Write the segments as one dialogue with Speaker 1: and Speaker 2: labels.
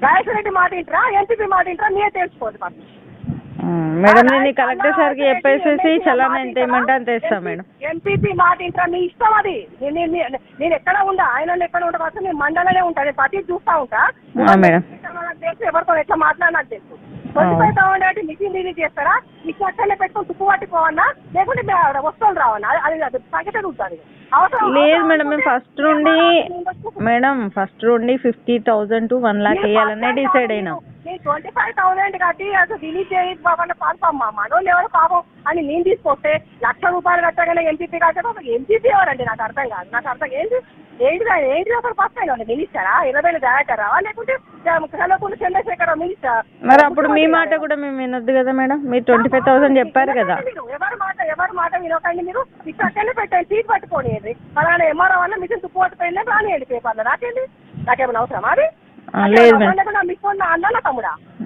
Speaker 1: గాయత్రి మాట ఇంటరా ఎంపీపీ మాట ఇంటరా మీరే తెలుసుకోండి మాకు
Speaker 2: ఉమ్, మేడం నేను ఈ కలెక్టర్ సార్కి చెప్పేసేసి చలానా ఎంత ఇవ్వమంటే అంత ఇస్తాను మేడం
Speaker 1: ఎంపీపీ మాట ఇంటరా నీ ఇష్టం అది నేను- నేను నేను- నేను ఎక్కడ ఉండా ఆయన ఎక్కడ ఉండా మాత్రం నేను మండలనే ఉంటా నేను ప్రతి చూస్తా ఉంటా
Speaker 2: ఆ, మేడం.
Speaker 1: నాకు తెలుసు ఎవరితో ఎట్లా మాట్లాడినా నాకు తెలుసు ట్వంటీ ఫైవ్ థౌసండ్ అంటే మిషన్ రిలీజ్ చేస్తారా మీకు అట్లనే పెట్టుకొని తుప్పు పట్టిపోవన్నా లేకుంటే మీ ఆవిడ వస్తువులు రావన్నా అది- అది అది సంగతి ఉంటుంది అవసరం
Speaker 2: లేదు మేడం మేము ఫస్ట్ నుండి మేడం ఫస్ట్ నుండి fifty thousand to one lakh వేయాలనే డిసైడ్ అయినాం
Speaker 1: నేను ట్వంటీ ఫైవ్ థౌసండ్ కట్టి అసలు రిలీజ్ చేయి బాబా పాపం మా మనోళ్ళు ఎవరు పాపం అని నేను తీసుకొస్తే లక్ష రూపాయలు కట్టగానే ఎంపీపీ కట్టడం అసలు ఎంపీపీ ఎవరండి నాకు అర్థం కాదు నాకు అర్థం ఏంటి ఏంటి దా- ఏంటి అసలు ఫస్ట్ అయినా మినిస్టరా ఇరవై వేలు దయాకరా లేకుంటే కలవకుండా చంద్రశేఖరరావు మినిస్టర్
Speaker 2: మరి అప్పుడు మీ మాట కూడా మేము వినొద్దు కదా మేడం మీరు ట్వంటీ ఫైవ్ థౌసండ్ చెప్పారు కదా
Speaker 1: మీరు ఎవరి మాట ఎవరి మాట వినకండి మీరు మీకు అక్కడనే పెట్టండి సీట్ పట్టుకోనియండి పలానా ఎంఆర్ఓ వల్ల మిషన్ తుప్పోకపోయిందని రానియండి పేపర్లో నాకేంటి నాకేమైనా అవసరమా అది
Speaker 2: ఆ, లేదు మేడం
Speaker 1: లేకుండా మీకు ఉన్న అన్న తమ్ముడా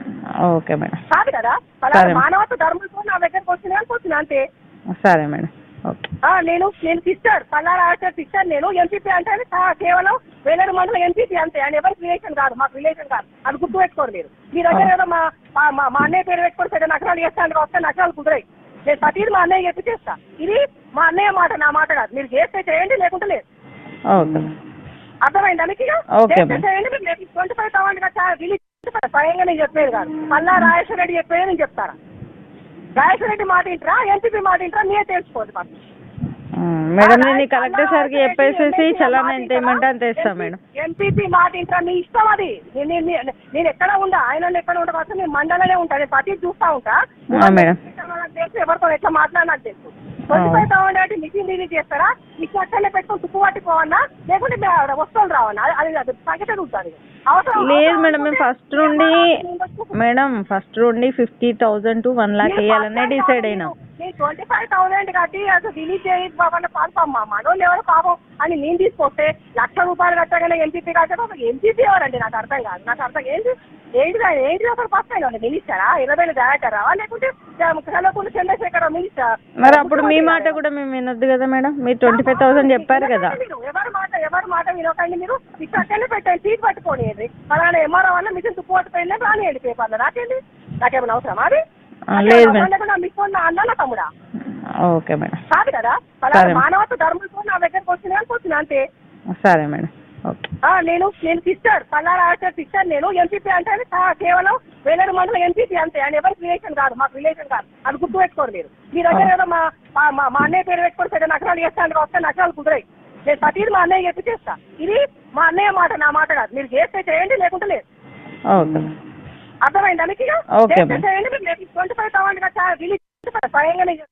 Speaker 2: ఓకే మేడం
Speaker 1: కాదు కదా
Speaker 2: సరే.
Speaker 1: పలానా మానవత్వ ధర్మంతో నా దగ్గరకు వచ్చినా అనుకుంటున్నా అంతే
Speaker 2: సరే మేడం ఓకే
Speaker 1: ఆ, నేను నేను సిస్టర్ పల్లారా ఆచార్ సిస్టర్ నేను ఎంపీపీ అంటే కా- కేవలం వేలేరు మండలం ఎంపీపీ అంతే అని ఎవరికి రిలేషన్ కాదు మాకు రిలేషన్ కాదు అది గుర్తు పెట్టుకోరు మీరు మీ దగ్గర ఏదో మా మా- మా మా అన్నయ్య పేరు పెట్టుకొని సరే నగరాలు చేస్తాను వస్తే నగరాలు కుదిరాయి నేను ప్రతిదీ మా అన్నయ్య చెప్పి చేస్తా ఇది మా అన్నయ్య మాట నా మాట కాదు మీరు చేస్తే చేయండి లేకుంటే లేదు
Speaker 2: ఓకే
Speaker 1: అర్థమైందా మీకు ఇక?
Speaker 2: ఓకే
Speaker 1: చేస్తే
Speaker 2: మేడం.
Speaker 1: చేయండి మీరు ట్వంటీ ఫైవ్ థౌసండ్ రిలీజ్ స్వయంగా నేను చెప్పేది కాదు పల్లా రాజేశ్వర రెడ్డి చెప్పేది నేను చెప్తాను రాజేశ్వర రెడ్డి మాట ఇంటరా ఎంపీపీ మాట ఇంటరా మీరే తెలుసుకోండి మాకు
Speaker 2: ఉమ్, మేడం నేను ఈ కలెక్టర్ సార్కి చెప్పేసేసి చలానా ఎంత ఇవ్వమంటే అంత ఇస్తాను మేడం
Speaker 1: ఎంపీపీ మాట ఇంటరా నీ ఇష్టం అది నేను- నేను నేను- నేను ఎక్కడ ఉండా ఆయన ఎక్కడ ఉండా మాత్రం నేను మండలనే ఉంటా నేను ప్రతి చూస్తా ఉంటా
Speaker 2: ఆ, మేడం.
Speaker 1: నాకు తెలుసు ఎవరితో ఎట్లా మాట్లాడినా నాకు తెలుసు ట్వంటీ ఫైవ్ థౌసండ్ అంటే మిషన్ రిలీజ్ చేస్తారా మీకు అట్లనే పెట్టుకొని తుప్పు పట్టిపోవన్నా లేకుంటే మీ ఆవిడ వస్తువులు రావన్నా అది- అది అది సంగతి ఉంటుంది అవసరం
Speaker 2: లేదు మేడం మేము ఫస్ట్ నుండి మేడం ఫస్ట్ నుండి fifty thousand to one lakh వేయాలనే డిసైడ్ అయినాం
Speaker 1: నేను ట్వంటీ ఫైవ్ థౌసండ్ కట్టి అసలు రిలీజ్ చేయి బాబా పాపం మా మనోళ్ళు ఎవరు పాపం అని నేను తీసుకొస్తే లక్ష రూపాయలు కట్టగానే ఎంపీపీ కట్టడం అసలు ఎంపీపీ ఎవరండి నాకు అర్థం కాదు నాకు అర్థం ఏంటి ఏంటి దా- ఏంటి అసలు ఫస్ట్ అయినా మినిస్టరా ఇరవై వేలు దయాకరా లేకుంటే కలవకుండా చంద్రశేఖరరావు మినిస్టర్
Speaker 2: మరి అప్పుడు మీ మాట కూడా మేము వినొద్దు కదా మేడం మీరు ట్వంటీ ఫైవ్ థౌసండ్ చెప్పారు కదా
Speaker 1: మీరు ఎవరి మాట ఎవరి మాట వినకండి మీరు మీకు అక్కడనే పెట్టండి సీట్ పట్టుకోనియండి పలానా ఎంఆర్ఓ వల్ల మిషన్ తుప్పోకపోయిందని రానియండి పేపర్లో నాకేంటి నాకేమైనా అవసరమా అది
Speaker 2: ఆ, లేదు మేడం
Speaker 1: లేకుండా మీకు ఉన్న అన్న తమ్ముడా
Speaker 2: ఓకే మేడం
Speaker 1: కాదు కదా పలానా
Speaker 2: సరే.
Speaker 1: మానవత్వ ధర్మంతో నా దగ్గరకు వచ్చినా అనుకుంటున్నా అంతే
Speaker 2: సరే మేడం ఓకే
Speaker 1: ఆ, నేను నేను సిస్టర్ పల్లారా ఆచార్ సిస్టర్ నేను ఎంపీపీ అంటే కా- కేవలం వేలేరు మండలం ఎంపీపీ అంతే అని ఎవరికి రిలేషన్ కాదు మాకు రిలేషన్ కాదు అది గుర్తు పెట్టుకోరు మీరు మీ దగ్గర ఏదో మా మా- మా మా అన్నయ్య పేరు పెట్టుకొని సరే నగరాలు చేస్తాను వస్తే నగరాలు కుదిరాయి నేను ప్రతిదీ మా అన్నయ్య చెప్పి చేస్తా ఇది మా అన్నయ్య మాట నా మాట కాదు మీరు చేస్తే చేయండి లేకుంటే లేదు
Speaker 2: ఓకే
Speaker 1: అర్థమైందా మీకు ఇక?
Speaker 2: ఓకే
Speaker 1: చేస్తే
Speaker 2: మేడం.
Speaker 1: చేయండి మీరు ట్వంటీ ఫైవ్ థౌసండ్ రిలీజ్ స్వయంగా నేను